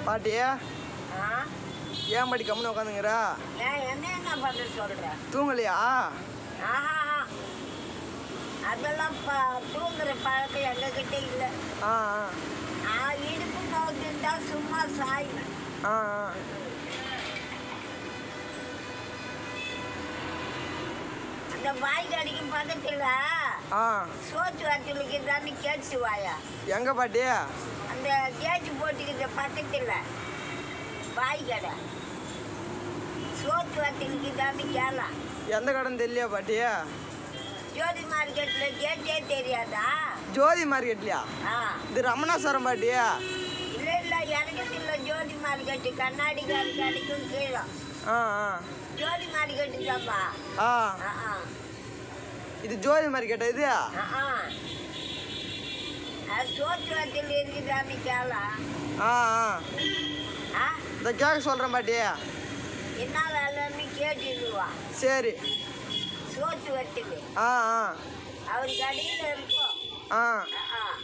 பாட்டி ஆ ஏன் பாட்டி கம்முன்னு உட்காந்துங்கிறா ஏன் என்ன என்ன பண்ண சொல்ற தூங்கலையா ஆஹா அதெல்லாம் ப தூங்குற பழக்கம் எங்ககிட்ட இல்லை ஆ ஆ இடுப்பு நோக்கிருந்தா சும்மா சாய் ஆ ஆ அந்த வாய் கடிக்கும் பக்கத்தில் ஆ சோத்து வத்தலுக்கு தானே கேட்டு வாயா எங்க பாட்டி அந்த கேட்டு போட்டுக்கிற பக்கத்தில் வாய் கடை சோத்து வத்தலுக்கு தானே கேளாம் எந்த கடன் தெரியலையா பாட்டி ஜோதி மார்க்கெட்டில் கேட்டே தெரியாதா ஜோதி மார்க்கெட்லையா ஆ இது ரமணாசுவரம் பாட்டி இல்லை இல்லை எனக்கு இல்லை ஜோதி மார்க்கெட்டு கண்ணாடி காரி கடைக்கும் கீழே ஆ ஆ ஜோதி மார்க்கெட்டு தான்ப்பா ஆ ஆ ஆ இது ஜோதி மார்க்கெட்டா இது ஆ ஆ அது சோத்து வத்தில் இருக்குதான்னு கேளாம் ஆ ஆ ஆ இந்த கேட்க சொல்கிறேன் பாட்டி என்ன வேலைன்னு கேட்டுடுவா சரி சோத்து வத்தில் ஆ ஆ அவர் கடையில் இருக்கும் ஆ ஆ ஆ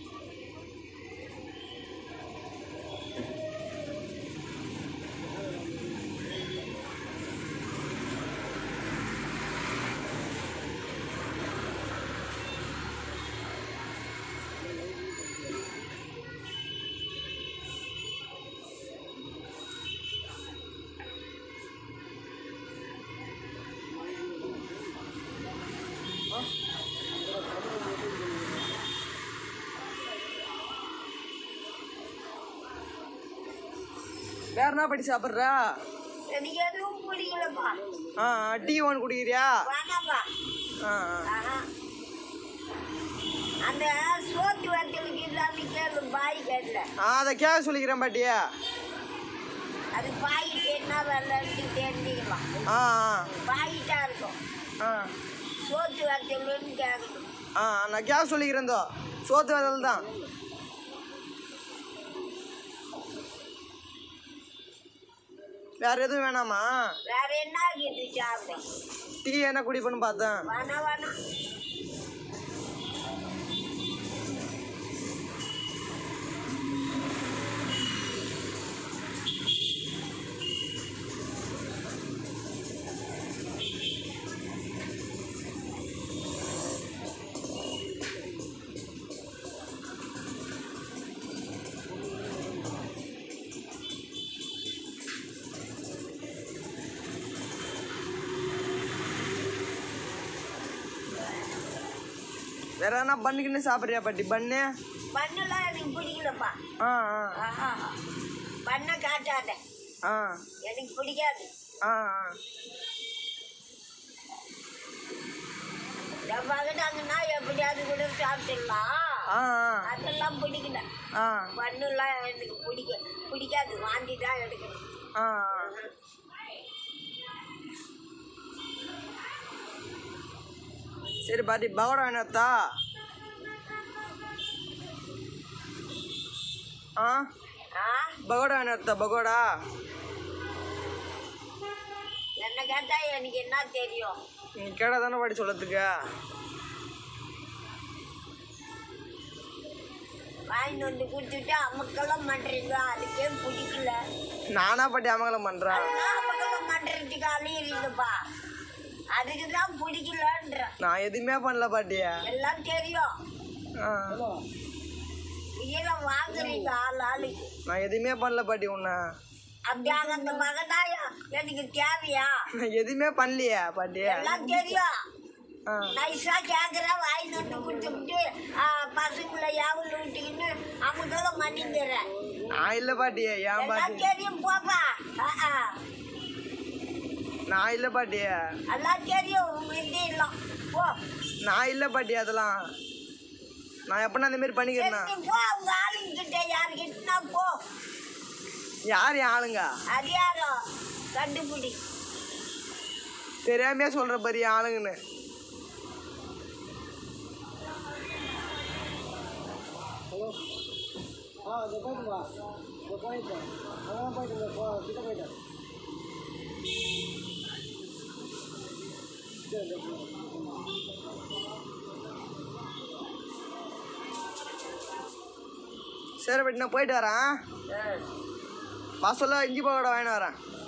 வேற என்ன பாட்டி சாப்பிட்றா எனக்கு எதுவும் பிடிக்கலப்பா ஆ ஆ, டீ ஒன்று குடிக்கிறியா வேணாப்பா ஆ ஆ ஆஹா. அந்த சோத்து வத்தலுக்கு இல்லாம கேளு பாய் கேட்கல ஆ அதை கேட்க சொல்லிக்கிறேன் பாட்டியா அது பாயிட்டு என்ன வெள்ளன்னு தெரிஞ்சுக்கலாம் ஆ பாயிட்டா இருக்கும் ஆ சோத்து வத்தலுன்னு கேட்கணும் ஆ நான் கேட்க சொல்லிக்கிறேன் தோ சோத்து வேதல் தான் வேற எதுவும் வேணாமா வேற என்ன இருக்குது சாப்பிட டீ என்ன குடிப்பேன்னு பார்த்தேன் வேணா வேணா வேற என்ன பண்ணிக்கின்னு சாப்பிட்றியா பாட்டி பண்ணு பண்ணெல்லாம் எனக்கு பிடிக்கலப்பா ஆ ஆ ஆஹா பண்ணை காட்டாத ஆ எனக்கு பிடிக்காது ஆ ஆ பகட்டாங்கன்னா எப்படியாவது கூட சாப்பிட்டுடலாம் ஆ அதெல்லாம் பிடிக்கல ஆ பண்ணுலாம் எனக்கு பிடிக்க பிடிக்காது வாந்தி தான் எடுக்கணும் ஆ சரி பாட்டி பகோடா வேணாத்தா ஆ ஆ பகோடா வேணாத்தா பகோடா என்ன கேட்டா எனக்கு என்ன தெரியும் நீ கேட்டா தானே பாட்டி சொல்லத்துக்கு வாங்கிட்டு வந்து கொடுத்துட்டு அமுக்கெல்லாம் பண்ணுறீங்க அதுக்கே பிடிக்கல நானா பாட்டி அமங்கலம் பண்ணுறேன் அதெல்லாம் அமுக்கெல்லாம் பண்ணுறதுக்கு அழியிறீங்கப்பா அதுக்கு தான் பிடிக்கலன்ற நான் எதுவுமே பண்ணல பாட்டி எல்லாம் தெரியும் ஆ இதெல்லாம் வாங்குறீங்க ஆள் ஆளுக்கு நான் எதுவுமே பண்ணல பாட்டி உன்னை அப்படியாக அந்த மகனாயா எனக்கு தேவையா நான் எதுவுமே பண்ணலையே பாட்டி எல்லாம் தெரியும் ஆ நைஸா கேட்குறேன் வாங்கி வந்து கொடுத்துட்டு பசங்களை யாவில் விட்டுக்கின்னு அமுக்கெல்லாம் பண்ணிங்கிறேன் நான் இல்லை பாட்டி ஏன் எல்லாம் பாட்டி தெரியும் போப்பா ஆ, ஆ. நான் இல்லை பாட்டி எல்லாம் தெரியும் உங்க இது இல்லை போ நான் இல்லை பாட்டி அதெல்லாம் நான் எப்படின்னா அந்த மாதிரி சரி பண்ணிக்கிறேன் நீ போ உங்க ஆளுங்கிட்ட யாருக்கிட்டனா போ யார் என் ஆளுங்க அது யாரோ கண்டுபிடி தெரியாமையே சொல்கிற பாரு என் ஆளுங்கன்னு ஹலோ ஆ இந்த போயிட்டுங்களா இந்த போயிட்டேன் அதான் போயிட்டு இந்த போ கிட்ட போயிட்டேன் சரி இந்த போ. சரி பாட்டி நான் போயிட்டு வரேன் ஆ. வாசல்ல இஞ்சி பக்கோடா வாங்கிட்டு வரேன்